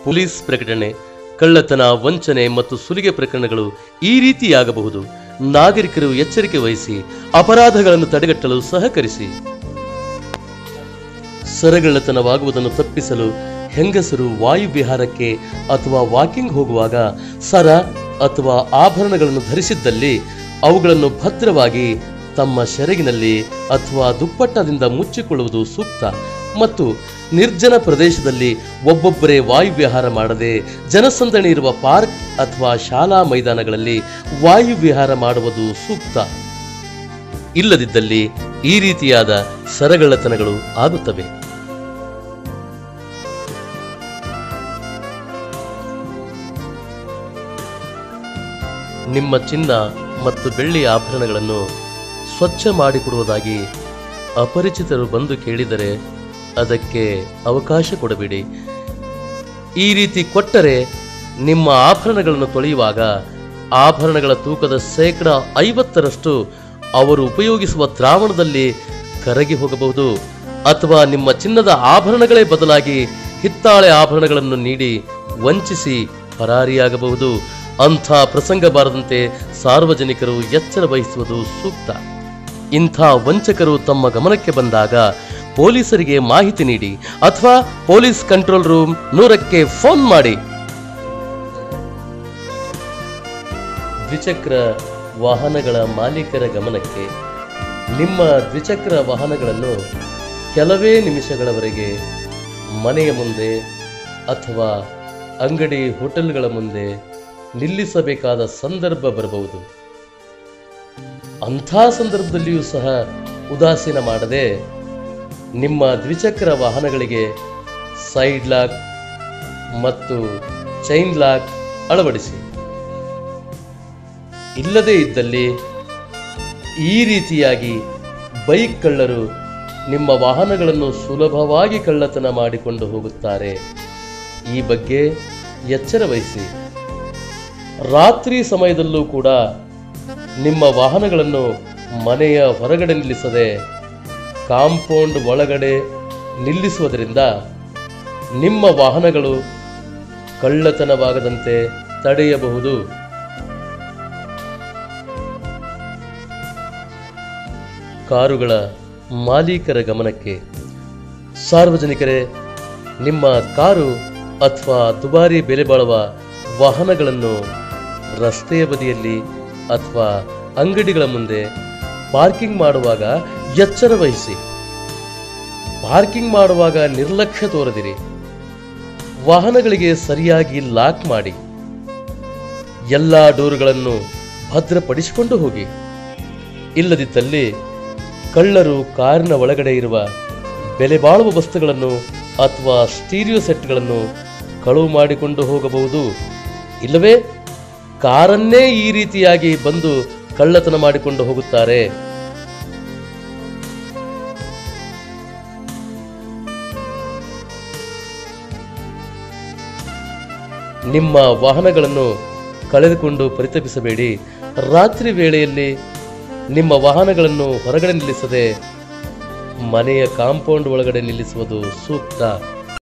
police ಪ್ರಕಟಣೆ ಕಳ್ಳತನ ವಂಚನೆ ಮತ್ತು ಸುಲಿಗೆ ಪ್ರಕರಣಗಳು ಈ ರೀತಿಯಾಗಬಹುದು ನಾಗರಿಕರು ಎಚ್ಚರಿಕೆ ವಹಿಸಿ ಅಪರಾಧಗಳನ್ನು ತಡೆಗಟ್ಟಲು ಸಹಕರಿಸಿ ಸರಗಳ್ಳತನವಾಗುವುದನ್ನು ತಪ್ಪಿಸಲು ಹೆಂಗಸರು ವಾಯುವಿಹಾರಕ್ಕೆ ಅಥವಾ ವಾಕಿಂಗ್ ಹೋಗುವಾಗ ಸರ ಅಥವಾ ಆಭರಣಗಳನ್ನು ಧರಿಸಿದ್ದಲ್ಲಿ ಅವುಗಳನ್ನು ಭದ್ರವಾಗಿ ತಮ್ಮ ಸೆರಗಿನಲ್ಲಿ ಅಥವಾ ದುಪ್ಪಟ್ಟದಿಂದ ಮುಚ್ಚಿಕೊಳ್ಳುವುದು ಸೂಕ್ತ ಮತ್ತು ನಿರ್ಜನ ಪ್ರದೇಶದಲ್ಲಿ ಒಬ್ಬೊಬ್ಬರೇ ವಾಯುವಿಹಾರ ಮಾಡದೆ ಜನಸಂದಣಿ ಇರುವ ಪಾರ್ಕ್ ಅಥವಾ ಶಾಲಾ ಮೈದಾನಗಳಲ್ಲಿ ವಾಯುವಿಹಾರ ಮಾಡುವುದು ಸೂಕ್ತ ಇಲ್ಲದಿದ್ದಲ್ಲಿ ಈ ರೀತಿಯಾದ ಸರಗಳ್ಳತನಗಳು ಆಗುತ್ತವೆ ನಿಮ್ಮ ಚಿನ್ನ ಮತ್ತು ಬೆಳ್ಳಿ ಆಭರಣಗಳನ್ನು ಸ್ವಚ್ಛ ಮಾಡಿಕೊಡುವುದಾಗಿ ಅಪರಿಚಿತರು ಬಂದು ಕೇಳಿದರೆ ಅದಕ್ಕೆ ಅವಕಾಶ ಕೊಡಬೇಡಿ ಈ ರೀತಿ ಕೊಟ್ಟರೆ ನಿಮ್ಮ ಆಭರಣಗಳನ್ನು ತೊಳೆಯುವಾಗ ಆಭರಣಗಳ ತೂಕದ ಶೇಕಡ ಐವತ್ತರಷ್ಟು ಅವರು ಉಪಯೋಗಿಸುವ ದ್ರಾವಣದಲ್ಲಿ ಕರಗಿ ಹೋಗಬಹುದು ಅಥವಾ ನಿಮ್ಮ ಚಿನ್ನದ ಆಭರಣಗಳೇ ಬದಲಾಗಿ ಹಿತ್ತಾಳೆ ಆಭರಣಗಳನ್ನು ನೀಡಿ ವಂಚಿಸಿ ಪರಾರಿಯಾಗಬಹುದು ಅಂಥ ಪ್ರಸಂಗ ಬಾರದಂತೆ ಸಾರ್ವಜನಿಕರು ಎಚ್ಚರ ವಹಿಸುವುದು ಸೂಕ್ತ ಇಂಥ ವಂಚಕರು ತಮ್ಮ ಗಮನಕ್ಕೆ ಬಂದಾಗ ಪೊಲೀಸರಿಗೆ ಮಾಹಿತಿ ನೀಡಿ ಅಥವಾ ಪೊಲೀಸ್ ಕಂಟ್ರೋಲ್ ರೂಮ್ ನೂರಕ್ಕೆ ಫೋನ್ ಮಾಡಿ ದ್ವಿಚಕ್ರ ವಾಹನಗಳ ಮಾಲೀಕರ ಗಮನಕ್ಕೆ ನಿಮ್ಮ ದ್ವಿಚಕ್ರ ವಾಹನಗಳನ್ನು ಕೆಲವೇ ನಿಮಿಷಗಳವರೆಗೆ ಮನೆಯ ಮುಂದೆ ಅಥವಾ ಅಂಗಡಿ ಹೋಟೆಲ್ಗಳ ಮುಂದೆ ನಿಲ್ಲಿಸಬೇಕಾದ ಸಂದರ್ಭ ಬರಬಹುದು ಅಂಥ ಸಂದರ್ಭದಲ್ಲಿಯೂ ಸಹ ಉದಾಸೀನ ಮಾಡದೆ ನಿಮ್ಮ ದ್ವಿಚಕ್ರ ವಾಹನಗಳಿಗೆ ಸೈಡ್ ಲಾಕ್ ಮತ್ತು ಚೈನ್ ಲಾಕ್ ಅಳವಡಿಸಿ ಇಲ್ಲದೇ ಇದ್ದಲ್ಲಿ ಈ ರೀತಿಯಾಗಿ ಬೈಕ್ ಕಳ್ಳರು ನಿಮ್ಮ ವಾಹನಗಳನ್ನು ಸುಲಭವಾಗಿ ಕಳ್ಳತನ ಮಾಡಿಕೊಂಡು ಹೋಗುತ್ತಾರೆ ಈ ಬಗ್ಗೆ ಎಚ್ಚರ ವಹಿಸಿ ರಾತ್ರಿ ಸಮಯದಲ್ಲೂ ಕೂಡ ನಿಮ್ಮ ವಾಹನಗಳನ್ನು ಮನೆಯ ಹೊರಗಡೆ ನಿಲ್ಲಿಸದೆ ಕಾಂಪೌಂಡ್ ಒಳಗಡೆ ನಿಲ್ಲಿಸುವುದರಿಂದ ನಿಮ್ಮ ವಾಹನಗಳು ಕಳ್ಳತನವಾಗದಂತೆ ತಡೆಯಬಹುದು ಕಾರುಗಳ ಮಾಲೀಕರ ಗಮನಕ್ಕೆ ಸಾರ್ವಜನಿಕರೇ ನಿಮ್ಮ ಕಾರು ಅಥವಾ ದುಬಾರಿ ಬೆಲೆ ಬಾಳುವ ವಾಹನಗಳನ್ನು ರಸ್ತೆಯ ಬದಿಯಲ್ಲಿ ಅಥವಾ ಅಂಗಡಿಗಳ ಮುಂದೆ ಪಾರ್ಕಿಂಗ್ ಮಾಡುವಾಗ ಎಚ್ಚರ ವಹಿಸಿ ಪಾರ್ಕಿಂಗ್ ಮಾಡುವಾಗ ನಿರ್ಲಕ್ಷ್ಯ ತೋರದಿರಿ ವಾಹನಗಳಿಗೆ ಸರಿಯಾಗಿ ಲಾಕ್ ಮಾಡಿ ಎಲ್ಲ ಡೋರುಗಳನ್ನು ಭದ್ರಪಡಿಸಿಕೊಂಡು ಹೋಗಿ ಇಲ್ಲದಿದ್ದಲ್ಲಿ ಕಳ್ಳರು ಕಾರಿನ ಒಳಗಡೆ ಇರುವ ಬೆಲೆ ಬಾಳುವ ವಸ್ತುಗಳನ್ನು ಅಥವಾ ಸ್ಟೀರಿಯೋ ಸೆಟ್ಗಳನ್ನು ಕಳುವು ಮಾಡಿಕೊಂಡು ಹೋಗಬಹುದು ಇಲ್ಲವೇ ಕಾರನ್ನೇ ಈ ರೀತಿಯಾಗಿ ಬಂದು ಕಳ್ಳತನ ಮಾಡಿಕೊಂಡು ಹೋಗುತ್ತಾರೆ ನಿಮ್ಮ ವಾಹನಗಳನ್ನು ಕಳೆದುಕೊಂಡು ಪರಿತಪಿಸಬೇಡಿ ರಾತ್ರಿ ವೇಳೆಯಲ್ಲಿ ನಿಮ್ಮ ವಾಹನಗಳನ್ನು ಹೊರಗಡೆ ನಿಲ್ಲಿಸದೆ ಮನೆಯ ಕಾಂಪೌಂಡ್ ಒಳಗಡೆ ನಿಲ್ಲಿಸುವುದು ಸೂಕ್ತ